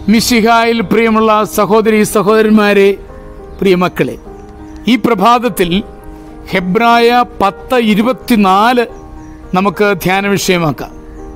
മിശിഹായിൽ പ്രിയമുള്ള സഹോദരി സഹോദരന്മാരെ പ്രിയമക്കളെ ഈ പ്രഭാതത്തിൽ ഹെബ്രായ പത്ത് ഇരുപത്തിനാല് നമുക്ക് ധ്യാന വിഷയമാക്കാം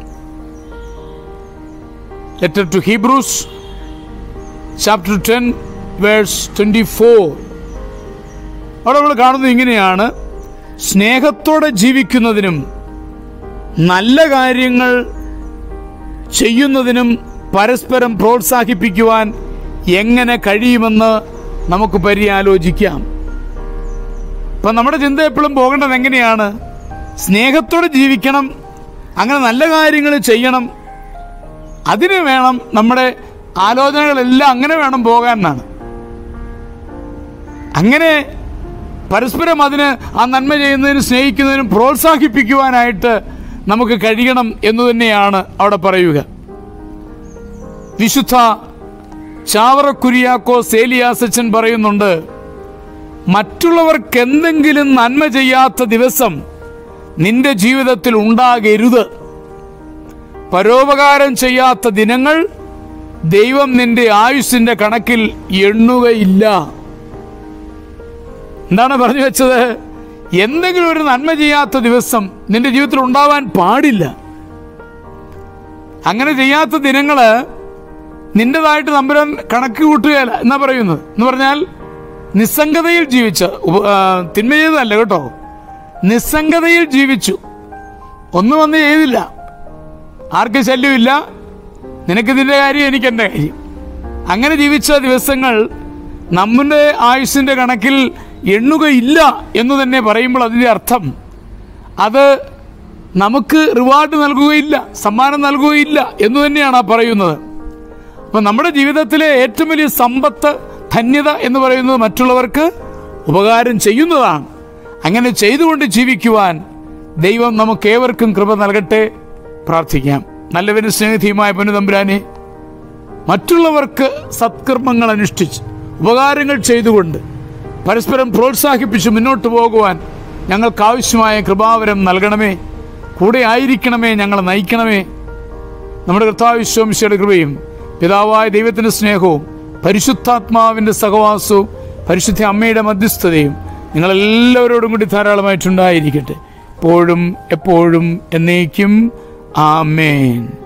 letter to Hebrews chapter ten verse twenty four അവിടെ നമ്മൾ കാണുന്നത് ഇങ്ങനെയാണ് സ്നേഹത്തോടെ ജീവിക്കുന്നതിനും നല്ല കാര്യങ്ങൾ ചെയ്യുന്നതിനും പരസ്പരം പ്രോത്സാഹിപ്പിക്കുവാൻ എങ്ങനെ കഴിയുമെന്ന് നമുക്ക് പര്യാലോചിക്കാം അപ്പം നമ്മുടെ ചിന്ത എപ്പോഴും പോകേണ്ടത് എങ്ങനെയാണ് സ്നേഹത്തോടെ ജീവിക്കണം അങ്ങനെ നല്ല കാര്യങ്ങൾ ചെയ്യണം അതിന് വേണം നമ്മുടെ ആലോചനകളെല്ലാം അങ്ങനെ വേണം പോകാൻ എന്നാണ് അങ്ങനെ പരസ്പരം അതിന് ആ നന്മ ചെയ്യുന്നതിനും സ്നേഹിക്കുന്നതിനും പ്രോത്സാഹിപ്പിക്കുവാനായിട്ട് നമുക്ക് കഴിയണം എന്ന് തന്നെയാണ് അവിടെ പറയുക വിശുദ്ധ ചാവറ കുര്യാക്കോ സേലിയാസച്ചൻ പറയുന്നുണ്ട് മറ്റുള്ളവർക്ക് എന്തെങ്കിലും നന്മ ചെയ്യാത്ത ദിവസം നിന്റെ ജീവിതത്തിൽ ഉണ്ടാകരുത് പരോപകാരം ചെയ്യാത്ത ദിനങ്ങൾ ദൈവം നിന്റെ ആയുസ്സിന്റെ കണക്കിൽ എണ്ണുകയില്ല എന്താണ് പറഞ്ഞു വെച്ചത് എന്തെങ്കിലും ഒരു നന്മ ചെയ്യാത്ത ദിവസം നിന്റെ ജീവിതത്തിൽ ഉണ്ടാവാൻ പാടില്ല അങ്ങനെ ചെയ്യാത്ത ദിനങ്ങള് നിന്റേതായിട്ട് നമ്പുരാൻ കണക്ക് കൂട്ടുകയല്ല എന്നാ പറയുന്നത് എന്ന് പറഞ്ഞാൽ നിസ്സംഗതയിൽ ജീവിച്ച ഉപ- ആ, തിന്മ ചെയ്തതല്ല കേട്ടോ നിസ്സംഗതയിൽ ജീവിച്ചു ഒന്നും വന്ന് ചെയ്തില്ല ആർക്കും ശല്യമില്ല നിനക്ക് നിന്റെ കാര്യം എനിക്ക് എൻ്റെ കാര്യം അങ്ങനെ ജീവിച്ച ദിവസങ്ങൾ നമ്മുടെ ആയുസിന്റെ കണക്കിൽ എണ്ണുകയില്ല എന്ന് തന്നെ പറയുമ്പോൾ അതിൻ്റെ അർത്ഥം അത് നമുക്ക് റിവാർഡ് നൽകുകയില്ല സമ്മാനം നൽകുകയില്ല എന്ന് തന്നെയാണ് ആ പറയുന്നത് അപ്പം നമ്മുടെ ജീവിതത്തിലെ ഏറ്റവും വലിയ സമ്പത്ത് ധന്യത എന്ന് പറയുന്നത് മറ്റുള്ളവർക്ക് ഉപകാരം ചെയ്യുന്നതാണ് അങ്ങനെ ചെയ്തുകൊണ്ട് ജീവിക്കുവാൻ ദൈവം നമുക്ക് ഏവർക്കും കൃപ നൽകട്ടെ പ്രാർത്ഥിക്കാം നല്ലവന് സ്നേഹധീയമായ പൊന്നുതമ്പുരാനെ മറ്റുള്ളവർക്ക് സത്കർമ്മങ്ങൾ അനുഷ്ഠിച്ച് ഉപകാരങ്ങൾ ചെയ്തുകൊണ്ട് പരസ്പരം പ്രോത്സാഹിപ്പിച്ച് മുന്നോട്ട് പോകുവാൻ ഞങ്ങൾക്ക് ആവശ്യമായ കൃപാവരം നൽകണമേ കൂടെ ആയിരിക്കണമേ ഞങ്ങളെ നയിക്കണമേ നമ്മുടെ കർത്താവിശ്വംശയുടെ കൃപയും പിതാവായ ദൈവത്തിന്റെ സ്നേഹവും പരിശുദ്ധാത്മാവിന്റെ സഹവാസവും പരിശുദ്ധ അമ്മയുടെ മധ്യസ്ഥതയും നിങ്ങളെല്ലാവരോടും കൂടി ധാരാളമായിട്ടുണ്ടായിരിക്കട്ടെ എപ്പോഴും എപ്പോഴും എന്നേക്കും ആമേൻ